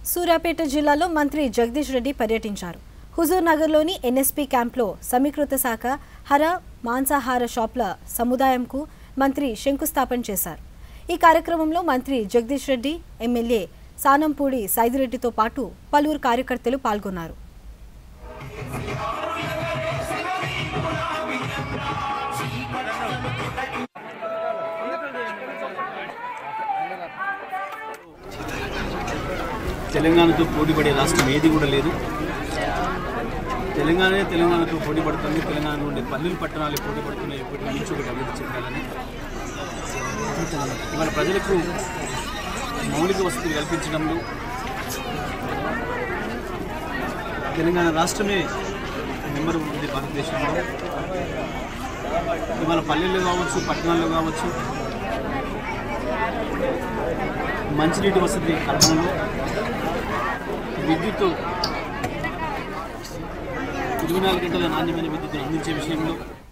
సూర్యాపేట జిల్లాలో మంత్రి జగదీష్ రెడ్డి పర్యటించారు హుజూర్ నగర్లోని ఎన్ఎస్పీ క్యాంప్లో సమీకృత శాఖ హర మాంసాహార షాప్ల సముదాయంకు మంత్రి శంకుస్థాపన చేశారు ఈ కార్యక్రమంలో మంత్రి జగదీష్ రెడ్డి ఎమ్మెల్యే సానంపూడి సైదిరెడ్డితో పాటు పలువురు కార్యకర్తలు పాల్గొన్నారు తెలంగాణతో పోటీపడే రాష్ట్రం ఏది కూడా లేదు తెలంగాణనే తెలంగాణతో పోటీ పడుతుంది తెలంగాణ నుండి పల్లెలు పట్టణాలు పోటీ పడుతున్నాయి ఇప్పటి నుంచి ఒకటి అభివృద్ధి చెందాలని ఇవాళ ప్రజలకు మౌలిక వసతులు కల్పించడంలో తెలంగాణ రాష్ట్రమే నెంబర్ ఉంది భారతదేశంలో ఇవాళ పల్లెల్లో కావచ్చు పట్టణాల్లో కావచ్చు మంచినీటి వసతి కల్పనలో విద్యుత్ ఇరవై నాలుగు గంటల నాణ్యమైన విద్యుత్తును అందించే విషయంలో